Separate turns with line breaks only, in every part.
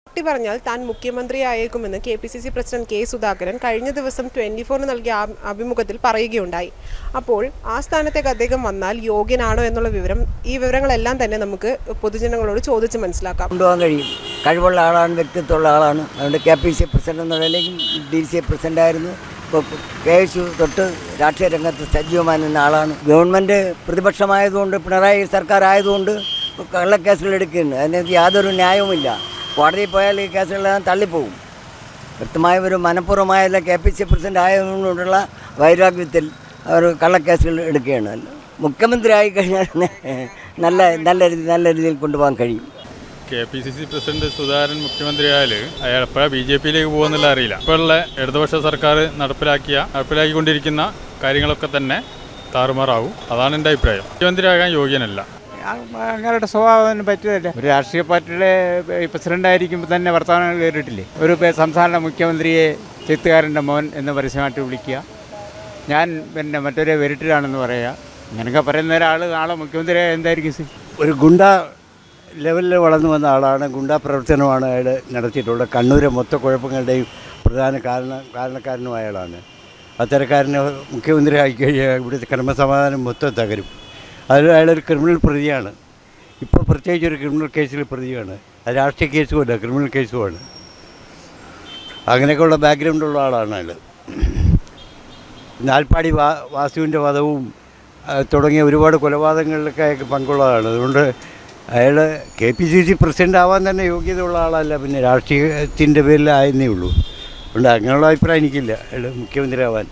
party പറഞ്ഞാൽ താൻ മുഖ്യമന്ത്രിയായേക്കുമെന്ന് K P C C president K Sudhakaran കഴിഞ്ഞ ദിവസം ട്വന്റി ഫോറിന് നൽകിയ ആ- അഭിമുഖത്തിൽ പറയുകയുണ്ടായി അപ്പോൾ ആ സ്ഥാനത്തേക്ക് അദ്ദേഹം വന്നാൽ യോഗ്യനാണോ എന്നുള്ള വിവരം ഈ വിവരങ്ങളെല്ലാം തന്നെ നമുക്ക് പൊതുജനങ്ങളോട് ചോദിച്ച് മനസ്സിലാക്കാം
കൊണ്ടുപോകാൻ കഴിയും കഴിവുള്ള ആളാണ് വ്യക്തിത്വമുള്ള ആളാണ് അതുകൊണ്ട് കെ പി സി പ്രസിഡന്റ് എന്ന നിലയിലും ഡി സി പ്രസിഡന്റ് ആയിരുന്നു ഇപ്പോൾ കെ എസ് യു തൊട്ട് രാഷ്ട്രീയ രംഗത്ത് സജീവമായി നിന്ന ആളാണ് ഗവൺമെൻറ് പ്രതിപക്ഷമായതുകൊണ്ട് പിണറായി സർക്കാർ ആയതുകൊണ്ട് കള്ളക്കേസുകൾ എടുക്കുന്നു അതിനകത്ത് യാതൊരു ന്യായവുമില്ല കോടതിയിൽ പോയാൽ ഈ കേസുകളെല്ലാം തള്ളിപ്പോകും വ്യക്തമായ ഒരു മനഃപൂർവ്വമായല്ല കെ പി സി പ്രസിഡന്റ് ആയതുകൊണ്ടുള്ള വൈരാഗ്യത്തിൽ അവർ കള്ളക്കേസുകൾ എടുക്കുകയാണ് മുഖ്യമന്ത്രി ആയിക്കഴിഞ്ഞാൽ നല്ല നല്ല രീതി നല്ല രീതിയിൽ കൊണ്ടുപോകാൻ കഴിയും
K P C C president Sudhakaran മുഖ്യമന്ത്രിയായാൽ അയാൾ എപ്പോഴാണ് ബി ജെ പിയിലേക്ക് പോകുന്നുള്ള അറിയില്ല ഇപ്പോഴുള്ള ഇടതുപക്ഷ സർക്കാർ നടപ്പിലാക്കിയ നടപ്പിലാക്കിക്കൊണ്ടിരിക്കുന്ന കാര്യങ്ങളൊക്കെ തന്നെ താറുമാറാവും അതാണ് എൻ്റെ അഭിപ്രായം മുഖ്യമന്ത്രിയാകാൻ യോഗ്യനല്ല
അങ്ങനെയുടെ സ്വഭാവത്തിന് പറ്റിയതല്ല ഒരു രാഷ്ട്രീയ പാർട്ടിയുടെ പ്രസിഡന്റ് ആയിരിക്കുമ്പോൾ തന്നെ വർത്തമാനങ്ങൾ കേട്ടിട്ടില്ലേ ഒരു പേ- സംസ്ഥാന മുഖ്യമന്ത്രിയെ ചെത്തുകാരൻ്റെ മോൻ എന്ന് പരസ്യമായിട്ട് വിളിക്കുക ഞാൻ പിന്നെ മറ്റൊരു വെരിട്ടിലാണെന്ന് പറയുക ഇങ്ങനെയൊക്കെ പറയുന്ന ഒരാൾ നാളെ മുഖ്യമന്ത്രി എന്തായിരിക്കും സ്ഥിതി
ഒരു ഗുണ്ട ലെവലിൽ വളർന്നു വന്ന ആളാണ് ഗുണ്ടാ പ്രവർത്തനമാണ് അയാൾ നടത്തിയിട്ടുള്ളത് കണ്ണൂരെ മൊത്ത കുഴപ്പങ്ങളുടെയും പ്രധാന കാരണം കാരണക്കാരനും അയാളാണ് അത്തരക്കാരനെ മുഖ്യമന്ത്രി ആയിക്കഴിഞ്ഞാൽ ഇവിടുത്തെ ക്രമസമാധാനം മൊത്തം തകരും അതിൽ അയാളൊരു ക്രിമിനൽ പ്രതിയാണ് ഇപ്പോൾ പ്രത്യേകിച്ച് ഒരു ക്രിമിനൽ കേസിൽ പ്രതിയാണ് അത് രാഷ്ട്രീയ കേസുമല്ല ക്രിമിനൽ കേസുമാണ് അങ്ങനെയൊക്കെയുള്ള ബാക്ക്ഗ്രൗണ്ടുള്ള ആളാണ് അയാൾ നാൽപ്പാടി വാ വാസുവിൻ്റെ വധവും ആ, തുടങ്ങിയ ഒരുപാട് കൊലപാതകങ്ങളിലൊക്കെ അയാൾക്ക് പങ്കുള്ളതാണ് അതുകൊണ്ട് അയാൾ K P C C president ആവാൻ തന്നെ യോഗ്യതയുള്ള ആളല്ല പിന്നെ രാഷ്ട്രീയത്തിൻ്റെ പേരിൽ ആയെന്നേ ഉള്ളൂ അതുകൊണ്ട് അങ്ങനെയുള്ള അഭിപ്രായം എനിക്കില്ല അയാൾ മുഖ്യമന്ത്രി ആവാൻ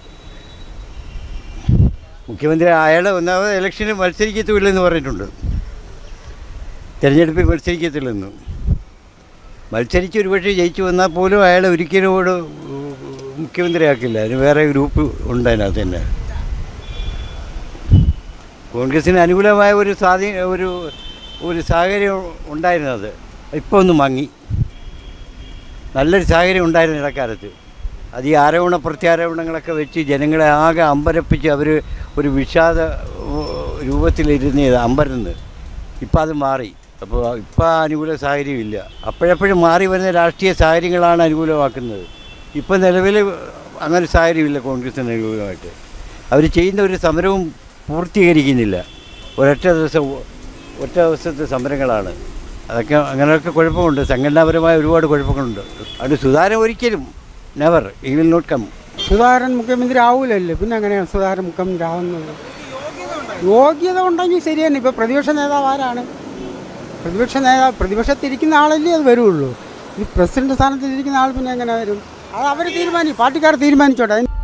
മുഖ്യമന്ത്രി അയാൾ ഒന്നാമത് ഇലക്ഷന് മത്സരിക്കത്തുമില്ലെന്ന് പറഞ്ഞിട്ടുണ്ട് തിരഞ്ഞെടുപ്പിൽ മത്സരിക്കത്തില്ലെന്ന് മത്സരിച്ച് ഒരുപക്ഷെ ജയിച്ചു വന്നാൽ പോലും അയാൾ ഒരിക്കലും കൂടെ മുഖ്യമന്ത്രിയാക്കില്ല അതിന് വേറെ ഗ്രൂപ്പ് ഉണ്ട് അതിനകത്ത് തന്നെ കോൺഗ്രസിന് അനുകൂലമായ ഒരു സ്വാധീന ഒരു ഒരു സാഹചര്യം ഉണ്ടായിരുന്നു അത് ഇപ്പോൾ ഒന്ന് മങ്ങി നല്ലൊരു സാഹചര്യം ഉണ്ടായിരുന്നു ഇടക്കാലത്ത് അത് ഈ ആരോപണ പ്രത്യാരോപണങ്ങളൊക്കെ വെച്ച് ജനങ്ങളെ ആകെ അമ്പരപ്പിച്ച് അവർ ഒരു വിഷാദ ഉ, രൂപത്തിലിരുന്ന് അമ്പരന്ന് ഇപ്പം അത് മാറി അപ്പോൾ ഇപ്പം ആ അനുകൂല സാഹചര്യം ഇല്ല അപ്പോഴപ്പോഴും മാറി വരുന്ന രാഷ്ട്രീയ സാഹചര്യങ്ങളാണ് അനുകൂലമാക്കുന്നത് ഇപ്പം നിലവിൽ അങ്ങനെ ഒരു സാഹചര്യമില്ല കോൺഗ്രസിന് അനുകൂലമായിട്ട് അവർ ചെയ്യുന്ന ഒരു സമരവും പൂർത്തീകരിക്കുന്നില്ല ഒരൊറ്റ ദിവസം ഒറ്റ ദിവസത്തെ സമരങ്ങളാണ് അതൊക്കെ അങ്ങനെയൊക്കെ കുഴപ്പമുണ്ട് സംഘടനാപരമായ ഒരുപാട് കുഴപ്പങ്ങളുണ്ട് അത് സുധാരം ഒരിക്കലും നെവർ ഈ വിൽ നോട്ട് കം
സുധാകരൻ മുഖ്യമന്ത്രി ആവൂലല്ലേ പിന്നെ എങ്ങനെയാണ് സുധാകരൻ മുഖ്യമന്ത്രി ആവുന്നത് യോഗ്യത ഉണ്ടെങ്കിൽ ശരി തന്നെ ഇപ്പോൾ പ്രതിപക്ഷ നേതാവ് ആരാണ് പ്രതിപക്ഷ നേതാവ് പ്രതിപക്ഷത്തിരിക്കുന്ന ആളല്ലേ അത് വരുള്ളൂ ഈ പ്രസിഡന്റ് സ്ഥാനത്തിരിക്കുന്ന ആൾ പിന്നെ എങ്ങനെ വരും അത് അവർ തീരുമാനിക്കും പാർട്ടിക്കാർ തീരുമാനിച്ചോട്ടെ അതിന്